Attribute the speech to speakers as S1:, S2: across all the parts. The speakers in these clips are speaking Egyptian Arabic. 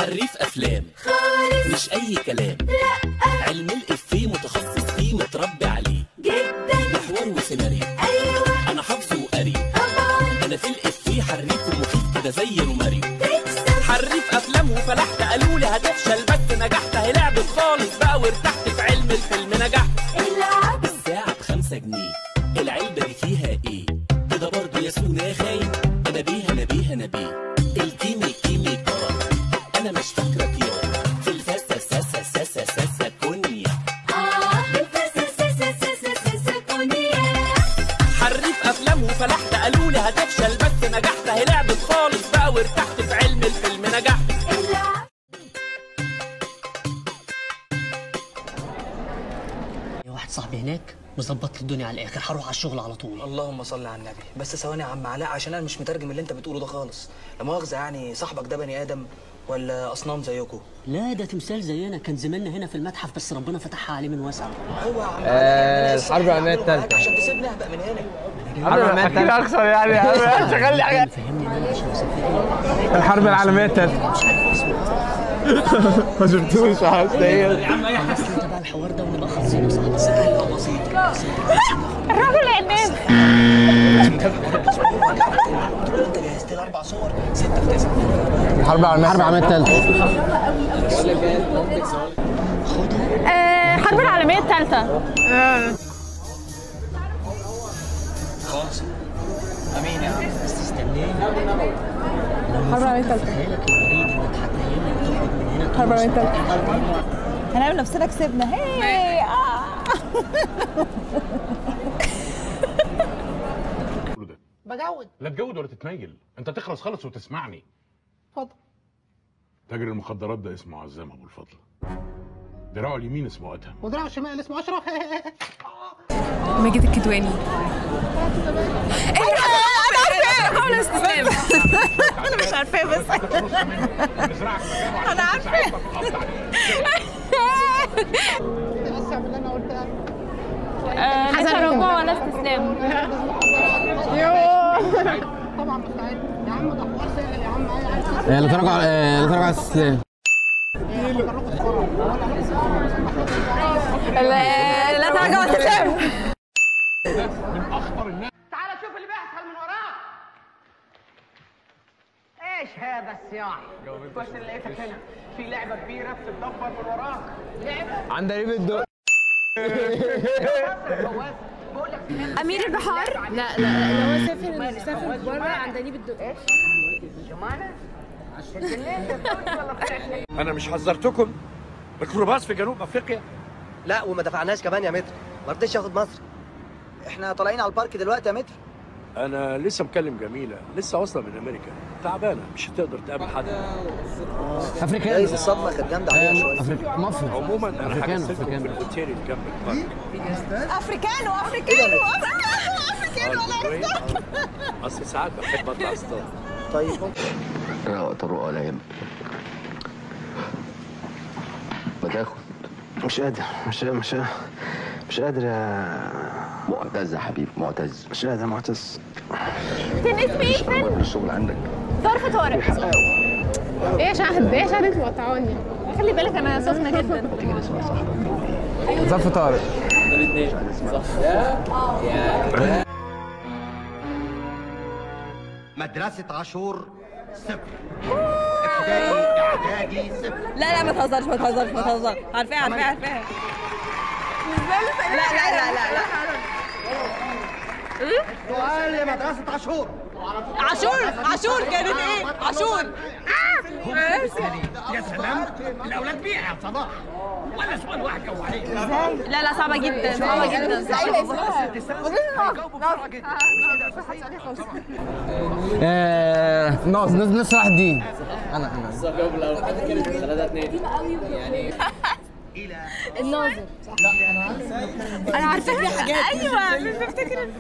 S1: حريف افلام مش اي كلام علم الافيه متخصص فيه متربي عليه
S2: جدا
S1: محور وسيناريو
S2: ايوه
S1: انا حافظه وقاري
S2: طبعا
S1: انا في الافيه حريف ومخيف كده زي روماريو
S2: تكسب
S1: حريف افلام وفلحت قالوا لي هتفشل بس نجحت اهي لعبت خالص بقى وارتحت في علم الفيلم نجحت
S2: العب
S1: الساعة بخمسة جنيه العلبة دي فيها ايه كده برضو يا سونا يا خاين انا بيه انا بيه انا بيه الكيمي كيمي كار انا مش فاكرك يا في الفاسة ساسة ساسة ساسة كونيا
S2: اه بالفسفسفسفسفسفونيا
S1: حريف افلام وفلحت قالوا لي هتفشل بس نجحت اهي لعبت خالص بقى وارتحت في علم الفيلم نجحت
S2: العب
S3: واحد صاحبي هناك مظبط لي الدنيا على الاخر هروح على الشغل على طول
S4: اللهم صل على النبي بس ثواني يا عم علاء عشان انا مش مترجم اللي انت بتقوله ده خالص لا مؤاخذه يعني صاحبك ده بني ادم ولا اصنام زيكم
S3: لا ده تمثال زينا كان زماننا هنا في المتحف بس ربنا فتحها عليه من واسع
S4: ايوه يا عم
S5: آه، الحرب العالمية التالتة.
S4: عشان تسيبني اهبق من هنا
S5: اكيد اكثر يعني شغل لي حاجه
S3: فهمني ان انا مش مسافر
S5: الحرب العالميه الثالثه ما شفتوش عارف ايه
S3: بس انت بقى الحوار ده ونبقى خالصين بصراحه سهل وبسيط
S6: الرجل العناب
S4: انت جهزت لي اربع صور سته في تسعه
S5: الحرب العالميه الحرب العالميه الثالثه
S6: آه، الحرب العالمية الثالثة
S4: خالص امين يا عم
S3: بس استناني
S6: الحرب العالمية الثالثة
S3: تخيلك الوريد انك هتنيمني وتخرج من هنا
S6: الحرب العالمية
S3: توصل
S6: الثالثة هنعمل نفسنا كسبنا هي آه.
S7: بجود لا تجود ولا تتنيل انت تخلص خالص وتسمعني
S6: اتفضل
S7: تاجر المخدرات ده اسمه عزام ابو الفضل دراعه اليمين اسمه ادهم
S6: ودراع الشمال اسمه اشرف
S8: ماجد الكدواني انا عارفاه حاول استسلام
S6: انا مش عارفاه بس انا عارفاه
S8: حسن رجوع ولا استسلام
S5: لا تراجع لا تراجع على الاستسلام
S8: لا لا تراجع واستسلام
S9: تعال شوف اللي بيحصل من وراك ايش هذا الصياح كويس اللي لقيتك هنا في لعبه كبيره بتتدبر من وراك لعبه
S5: عند قريب الدق
S9: فواز بقول لك في
S8: امير البحار
S9: لا لا لا هو سافر سافر بره عند نيب الدقاش جمانه اتجننت ولا طلعت
S10: انا مش حذرتكم ميكروباص في جنوب افريقيا
S4: لا وما دفعناش كمان يا متر ما رضيش ياخد مصر احنا طالعين على البارك دلوقتي يا متر
S10: انا لسه مكلم جميله لسه واصله من امريكا تعبانه مش هتقدر تقابل حد
S5: افريكان
S4: جايز الصدمه كانت جامده عليها شويه
S5: افريكا مصر
S10: عموما انا
S5: أفريكانو،
S10: حجزت لكم في
S5: أفريكانو.
S10: الاوتيل اللي جنب البارك
S6: افريكانو افريكانو افريكانو انا
S10: آه،
S6: عرفتها
S10: اصل ساعات بحب اطلع اصطاد
S4: طيب ممكن
S11: لا طرق ولا يهم ما تاخد
S4: مش قادر مش مش مش قادر يا
S11: معتز يا حبيبي معتز
S4: مش قادر يا معتز
S6: تنس مين
S11: من الشغل عندك
S6: ظرف طارق
S8: ايه يا شهد ايه يا شهد انتوا بتقطعوني
S6: خلي بالك انا سخنة جدا
S5: ظرف طارق
S10: مدرسه عاشور صفر ابتدائي اعدادي صفر
S8: لا لا ما تهزرش ما تهزرش ما تهزرش عارفاها عارفاها عارفاها لا لا لا لا لا
S10: سؤال لمدرسه عاشور
S8: عاشور عاشور كانت ايه عاشور
S10: يا سلام الاولاد بيها يا صباح ولا سؤال واحد جاوب عليه
S8: لا لا صعبة جدا صعبة جدا
S10: هيجاوبوا بسرعه جدا
S5: ناصر ناصر صلاح الدين انا انا
S8: الناظر انا عارفاها ايوه مش بفتكر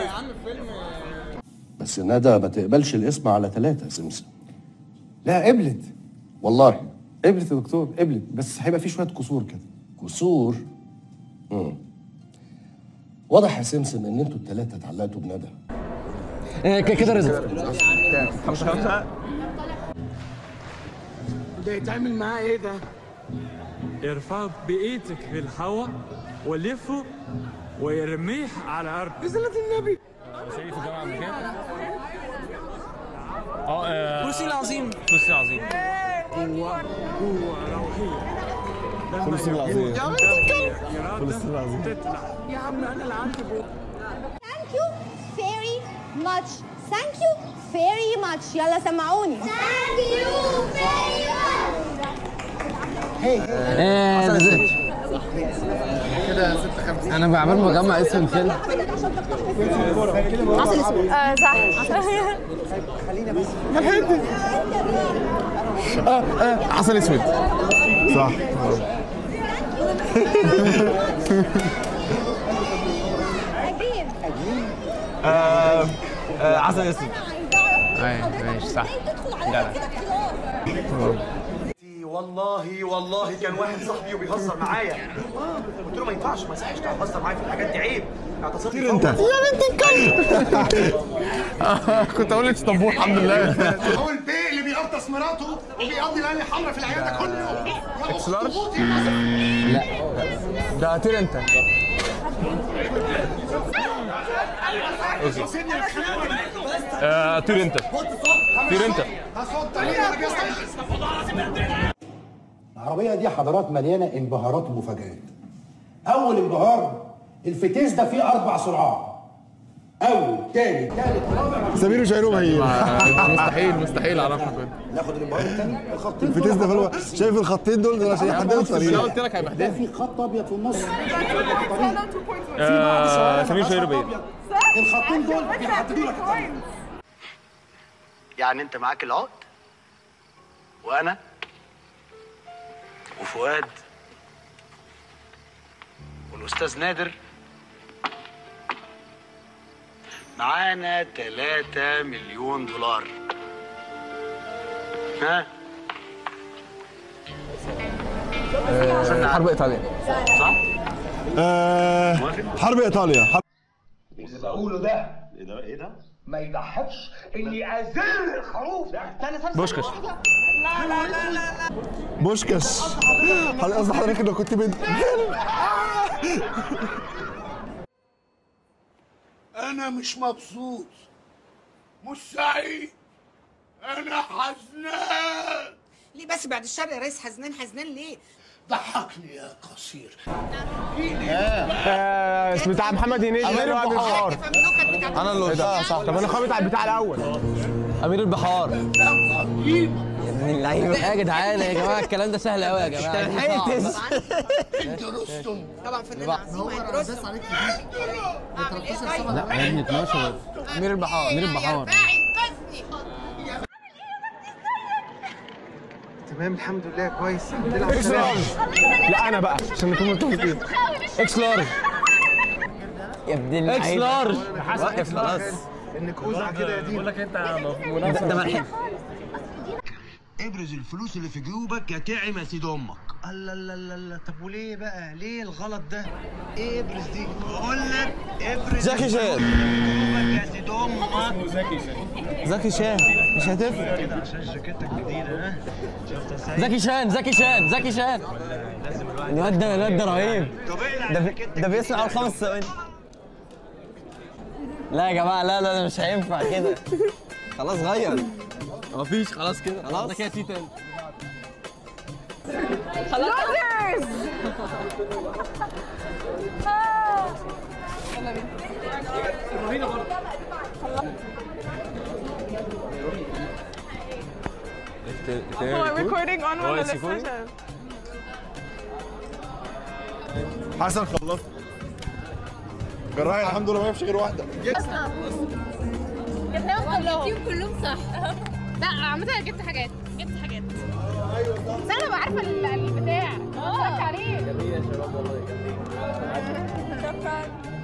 S11: بس ندى ما تقبلش الاسم على ثلاثة سمسم
S12: لا قبلت
S11: والله
S12: قبلت يا دكتور قبلت بس هيبقى في شويه كسور كده
S11: كسور مم. واضح يا سمسم ان انتوا الثلاثة اتعلقتوا بندى
S5: كده رضا
S7: خمسة خمسة
S13: ده يتعمل معاه ايه ده؟
S14: ارفعه بايدك في الهواء ولفه ويرميه على الارض
S13: بصلاة النبي
S14: شايف الجامعه الامريكيه؟ اه
S4: كرسي العظيم
S14: كرسي عظيم هو هو روحيه لما
S12: فلسطين العظيم.
S14: يكون
S12: يا عم
S14: قدامك
S12: انت
S14: إرادة
S12: فلسطين العظيم.
S14: تطلع
S13: يا عم انا اللي عندي بقى
S2: Thank you very much. Thank you very much. يلا سمعوني. Thank you very much.
S5: ايه
S12: كده 6 5
S5: انا بعمل مجمع اسم الفيلم
S2: عسل اسود.
S8: اه صح
S12: اه اه عسل اسود صح
S5: آه آه عسل اسود
S12: ايوه ماشي صح
S15: والله والله كان واحد صاحبي وبيهزر معايا قلت له ما ينفعش ما يصحش تهزر معايا في الحاجات دي عيب اعتصرت
S12: كتير انت يا بنت الكلب كنت اقول لك طنبور الحمد لله
S15: هو البيه اللي بيغطس مراته وبيقضي ليالي حمرا في العياده كل يوم
S12: اكس لارج لا ده طير انت
S14: آه طير انت طير انت
S16: العربية دي حضارات مليانة انبهارات ومفاجآت. أول انبهار الفتيس ده فيه أربع سرعات. أول، تاني، تالت، رابع
S12: سمير مش هيروم هي مستحيل مستحيل اعرفها كده
S16: ناخد الانبهار التاني الخطين
S12: الفتيس ده فلو شايف الخطين دول دول عشان يحددوا الطريق
S16: قلت لك هيبقى في خط أبيض في النص.
S14: آه سمير شهير بيه
S16: الخطين دول بيحددوا لك الطريق.
S15: يعني انت معاك العقد وانا وفؤاد والاستاذ نادر معانا 3 مليون دولار ها
S5: حرب ايطاليا
S15: صح
S12: آه حرب ايطاليا حرب
S15: اللي بقوله ده ايه ده ايه ده ما يضحكش اني ازل الخروف ده
S12: بوشكاش بوشكاش قصدي حضرتك انك كنت بنت
S13: انا مش مبسوط مش سعيد انا حزنان
S17: ليه بس بعد الشر يا ريس حزنان حزنان ليه؟
S13: ضحكني يا قصير
S5: آه بتاع محمد هنيدي
S12: أمير
S5: اللي هو
S12: البحار.
S5: البحار انا اللي قلتها صح طب انا خابط على البتاع الاول امير البحار يا ابن اللعيبه يا جدعان يا جماعه الكلام ده سهل قوي يا جماعه
S13: انت رستم
S17: طبعا فنان عظيم هيبقى رستم
S5: لا يا ابني 12 امير البحار امير البحار
S15: تمام الحمد لله كويس
S5: اكس لارج لا انا بقى عشان نكون متفقين اكس لارج يا ابن اللعيبه اكس لارج واقف خلاص
S15: انك اوزع كده يا دي
S14: بقول لك انت
S5: ده ده ملحق
S15: ابرز الفلوس اللي في جيوبك يا تعم يا سيد امك الله الله الله الله طب وليه بقى ليه الغلط ده ايه ابرز دي بقول لك ابرز
S5: زكي شان.
S15: الفلوس اللي في جيوبك يا سيد امك
S14: زكي شان
S5: زكي شان مش هتفرق
S15: كده عشان جاكيتك جديده ها شفت يا سيد
S5: زكي شان زكي شان زكي شان الواد ده الواد ده رهيب
S15: طب اقلع
S5: ده بي-
S15: جاكيتك
S5: ده بيسمع على خمس ثواني لا يا جماعه لا لا ده مش هينفع كده خلاص غير مفيش خلاص كده خلاص ده كده تي تاني
S8: لوزرز هو recording on ولا لسه عشان-
S12: حسن خلصت جراحي الحمد لله ما يمشي غير واحده
S9: جبتهم كلهم صح لا عامة انا جبت حاجات جبت حاجات بس انا ببقى عارفه ال- البتاع اتفرجت عليه
S8: شكرا